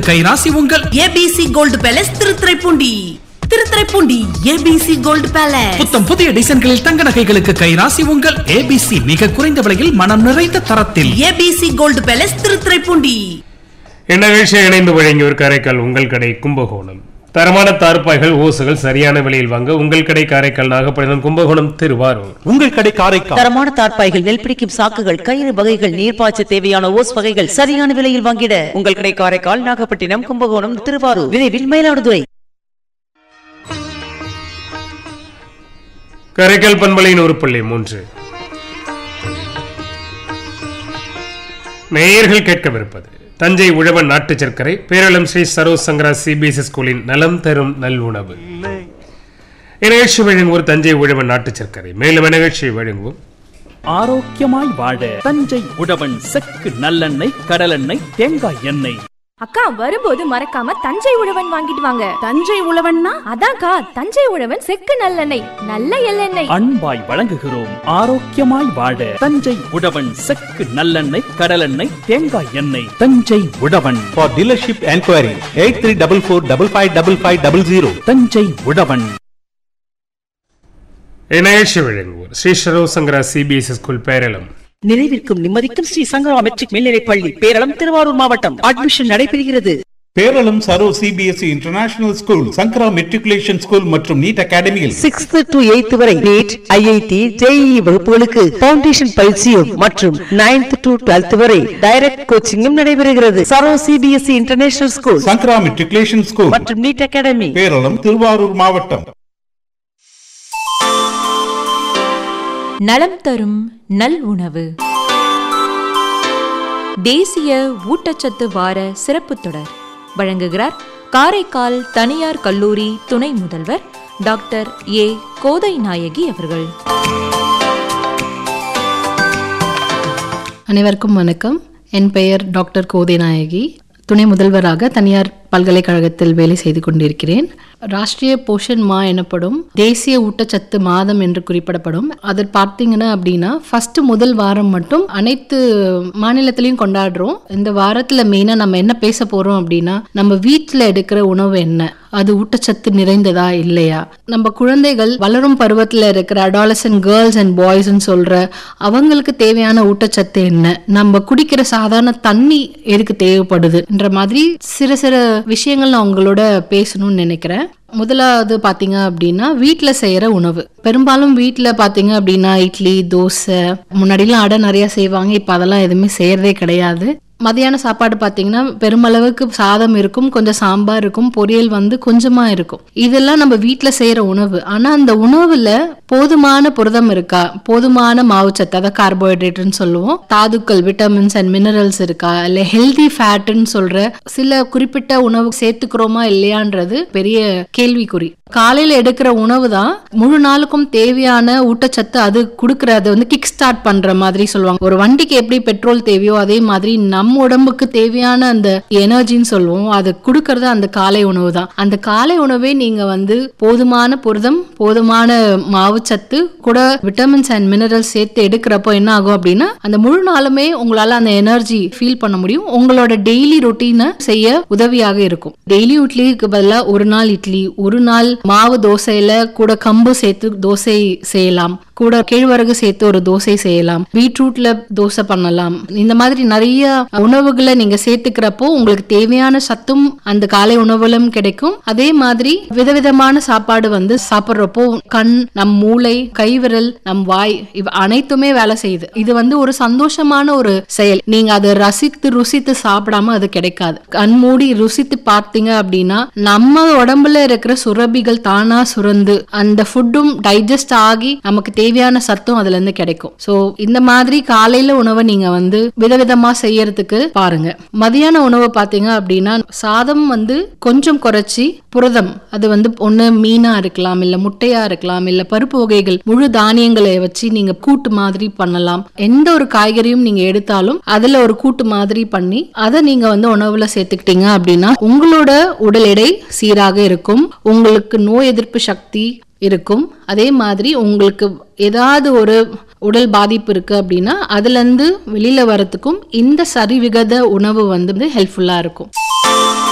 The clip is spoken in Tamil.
கைராசி உங்கள் ABC gold palace Thiruthuraipoondi Thiruthuraipoondi ABC gold palace புத்தம் புதிய டிசைன்களில் தங்க நகைகளுக்கு கைராசி உங்கள் ஏபிசி மிக குறைந்த விலையில் மனம் நிறைந்த தரத்தில் ஏபிசி கோல்டு பேலஸ் திருத்துறைப்பூண்டி இந்நிகழ்ச்சியை இணைந்து வழங்கியோர் காரைக்கால் உங்கள் கடை கும்பகோணம் தரமான தார்ப்பாய்கள் ஓசுகள் சரியான விலையில் வாங்க உங்கள் கடை காரைக்கால் நாகப்பட்டினம் கும்பகோணம் திருவாரூர் உங்கள் கடை காரைக்கால் தரமான தார்ப்பாய்கள் நெல் பிடிக்கும் சாக்குகள் கயிறு வகைகள் நீர்ப்பாய்ச்ச தேவையான ஓஸ் வகைகள் சரியான விலையில் வாங்கிட உங்கள் கடை காரைக்கால் நாகப்பட்டினம் கும்பகோணம் திருவாரூர் விரைவில் மயிலாடுதுறை காரைக்கால் பண்பலையின் ஒரு புள்ளி மூன்று நேயர்கள் கேட்கவிருப்பது தஞ்சை உழவன் நாட்டு சர்க்கரை பேரளம் ஸ்ரீ சரோஜ் சங்கரா சிபிஎஸ்இ ஸ்கூலின் நலம் தரும் நல்உணவு இந்நிகழ்ச்சி வழங்குவோர் தஞ்சை உழவன் நாட்டு சர்க்கரை மேலும் நிகழ்ச்சியை வழங்குவோம் ஆரோக்கியமாய் வாழ தஞ்சை உழவன் செக்கு நல்லெண்ணெய் கடலெண்ணெய் தேங்காய் எண்ணெய் அக்கா வரும்போது மறக்காம தஞ்சை உழவன் வாங்கிட்டு வாங்க தஞ்சை உழவன்னா அதான்க்கா தஞ்சை உழவன் செக்கு நல்லெண்ணெய் நல்ல எள்ளெண்ணெய் அன்பாய் வழங்குகிறோம் ஆரோக்கியமாய் வாழ தஞ்சை உழவன் செக்கு நல்லெண்ணெய் கடலெண்ணெய் தேங்காய் எண்ணெய் Thanjai Uzhavan for dealership enquiry eight three double four double five double five double zero Thanjai Uzhavan இந்நிகழ்ச்சி வழங்குவோர் ஸ்ரீ சரோஜ் சங்கரா சிபிஎஸ்இ ஸ்கூல் பேரளம் நிறைவிற்கும் நிம்மதிக்கும் ஸ்ரீ சங்கரா மெட்ரிக் மேல்நிலைப் பள்ளி பேரளம் திருவாரூர் மாவட்டம் அட்மிஷன் நடைபெறுகிறது Peralam Saro CBSE international school Sankara matriculation school மற்றும் நீட் அகாடமியில் சிக்ஸ்த் டு எய்த் வரை நீட் ஐஐடி ஜேஇ வகுப்புகளுக்கு பவுண்டேஷன் பயிற்சியும் மற்றும் நைன்த் டு டுவெல்த் வரை டைரக்ட் கோச்சிங்கும் நடைபெறுகிறது Saro CBSE international school Sankara matriculation school மற்றும் நீட் அகாடமி பேரளம் திருவாரூர் மாவட்டம் நலம் தரும் நல் உணவு தேசிய ஊட்டச்சத்து வார சிறப்பு தொடர் வழங்குகிறார் காரைக்கால் தனியார் கல்லூரி துணை முதல்வர் டாக்டர் ஏ கோதை நாயகி அவர்கள் அனைவருக்கும் வணக்கம் என் பெயர் டாக்டர் கோதை நாயகி துணை முதல்வராக தனியார் பல்கலைக்கழகத்தில் வேலை செய்து கொண்டிருக்கிறேன் ராஷ்டிரிய போஷன் மா எனப்படும் தேசிய ஊட்டச்சத்து மாதம் என்று குறிப்பிடப்படும் அது பார்த்தீங்கன்னா அப்படின்னா ஃபர்ஸ்ட் முதல் வாரம் மட்டும் அனைத்து மாநிலத்திலையும் கொண்டாடுறோம் இந்த வாரத்துல மெயினா நம்ம என்ன பேச போறோம் அப்படின்னா நம்ம வீட்டில் எடுக்கிற உணவு என்ன அது ஊட்டச்சத்து நிறைந்ததா இல்லையா நம்ம குழந்தைகள் வளரும் பருவத்தில் இருக்கிற அடாலசன் கேர்ள்ஸ் அண்ட் பாய்ஸ்ன்னு சொல்ற அவங்களுக்கு தேவையான ஊட்டச்சத்து என்ன நம்ம குடிக்கிற சாதாரண தண்ணி எதுக்கு தேவைப்படுதுன்ற மாதிரி சிறு சிறு விஷயங்கள் நான் உங்களோட பேசணும்னு நினைக்கிறேன் முதலாவது பார்த்தீங்க அப்படின்னா வீட்டில் செய்கிற உணவு பெரும்பாலும் வீட்டில் பார்த்தீங்க அப்படின்னா இட்லி தோசை முன்னாடிலாம் அடை நிறைய செய்வாங்க இப்போ அதெல்லாம் எதுவுமே செய்யறதே கிடையாது மதியான சாப்பாடு பார்த்தீங்கன்னா பெருமளவுக்கு சாதம் இருக்கும் கொஞ்சம் சாம்பார் இருக்கும் பொரியல் வந்து கொஞ்சமாக இருக்கும் இதெல்லாம் நம்ம வீட்டில் செய்கிற உணவு ஆனால் அந்த உணவில் போதுமான புரதம் இருக்கா போதுமான மாவுச்சத்து அதாவது கார்போஹைட்ரேட்னு சொல்லுவோம் தாதுக்கள் விட்டமின்ஸ் அண்ட் மினரல்ஸ் இருக்கா இல்லை ஹெல்தி ஃபேட்டுன்னு சொல்ற சில குறிப்பிட்ட உணவு சேர்த்துக்கிறோமா இல்லையான்றது பெரிய கேள்விக்குறி காலையில எடுக்கிற உணவு தான் முழு நாளுக்கும் தேவையான ஊட்டச்சத்து அது கொடுக்கறது வந்து கிக் ஸ்டார்ட் பண்ற மாதிரி சொல்லுவாங்க ஒரு வண்டிக்கு எப்படி பெட்ரோல் தேவையோ அதே மாதிரி நம்ம உடம்புக்கு தேவையான அந்த எனர்ஜின்னு சொல்லுவோம் அது கொடுக்கறது அந்த காலை உணவு தான் அந்த காலை உணவே நீங்க வந்து போதுமான புரதம் போதுமான மாவுச்சத்து கூட விட்டமின்ஸ் அண்ட் மினரல்ஸ் சேர்த்து எடுக்கிறப்போ என்ன ஆகும் அப்படின்னா அந்த முழு நாளுமே உங்களால அந்த எனர்ஜி ஃபீல் பண்ண முடியும் உங்களோட டெய்லி ரொட்டீனை செய்ய உதவியாக இருக்கும் டெய்லி இட்லிக்கு பதிலாக ஒரு நாள் இட்லி ஒரு நாள் மாவு தோசையில கூட கம்பு சேர்த்து தோசை செய்யலாம் கூட கேழ்வரகு சேர்த்து ஒரு தோசை செய்யலாம் பீட்ரூட்ல தோசை பண்ணலாம் இந்த மாதிரி நிறைய உணவுகளை நீங்க சேர்த்துக்கிறப்போ உங்களுக்கு தேவையான சத்தும் அந்த காலை உணவுலும் கிடைக்கும் அதே மாதிரி விதவிதமான சாப்பாடு வந்து சாப்பிட்றப்போ கண் நம் மூளை கைவிரல் நம் வாய் இவ் அனைத்துமே வேலை செய்யுது இது வந்து ஒரு சந்தோஷமான ஒரு செயல் நீங்க அதை ரசித்து ருசித்து சாப்பிடாம அது கிடைக்காது கண் மூடி ருசித்து பார்த்தீங்க அப்படின்னா நம்ம உடம்புல இருக்கிற சுரபிகள் தானா சுரந்து அந்த ஃபுட்டும் டைஜஸ்ட் ஆகி நமக்கு தேவையான சத்தும் அதுல இருந்து கிடைக்கும் சோ இந்த மாதிரி காலையில உணவை நீங்க வந்து விதவிதமா செய்யறதுக்கு பாருங்க மதியான உணவு பாத்தீங்க அப்படின்னா சாதம் வந்து கொஞ்சம் குறைச்சி புரதம் அது வந்து ஒண்ணு மீனா இருக்கலாம் இல்ல முட்டையா இருக்கலாம் இல்ல பருப்பு வகைகள் முழு தானியங்களை வச்சு நீங்க கூட்டு மாதிரி பண்ணலாம் எந்த ஒரு காய்கறியும் நீங்க எடுத்தாலும் அதுல ஒரு கூட்டு மாதிரி பண்ணி அதை நீங்க வந்து உணவுல சேர்த்துக்கிட்டீங்க அப்படின்னா உங்களோட உடல் எடை சீராக இருக்கும் உங்களுக்கு நோய் எதிர்ப்பு சக்தி இருக்கும் அதே மாதிரி உங்களுக்கு ஏதாவது ஒரு உடல் பாதிப்பு இருக்கு அப்படின்னா அதுல இருந்து வெளியில வரத்துக்கும் இந்த சரிவிகத உணவு வந்து ஹெல்ப்ஃபுல்லா இருக்கும்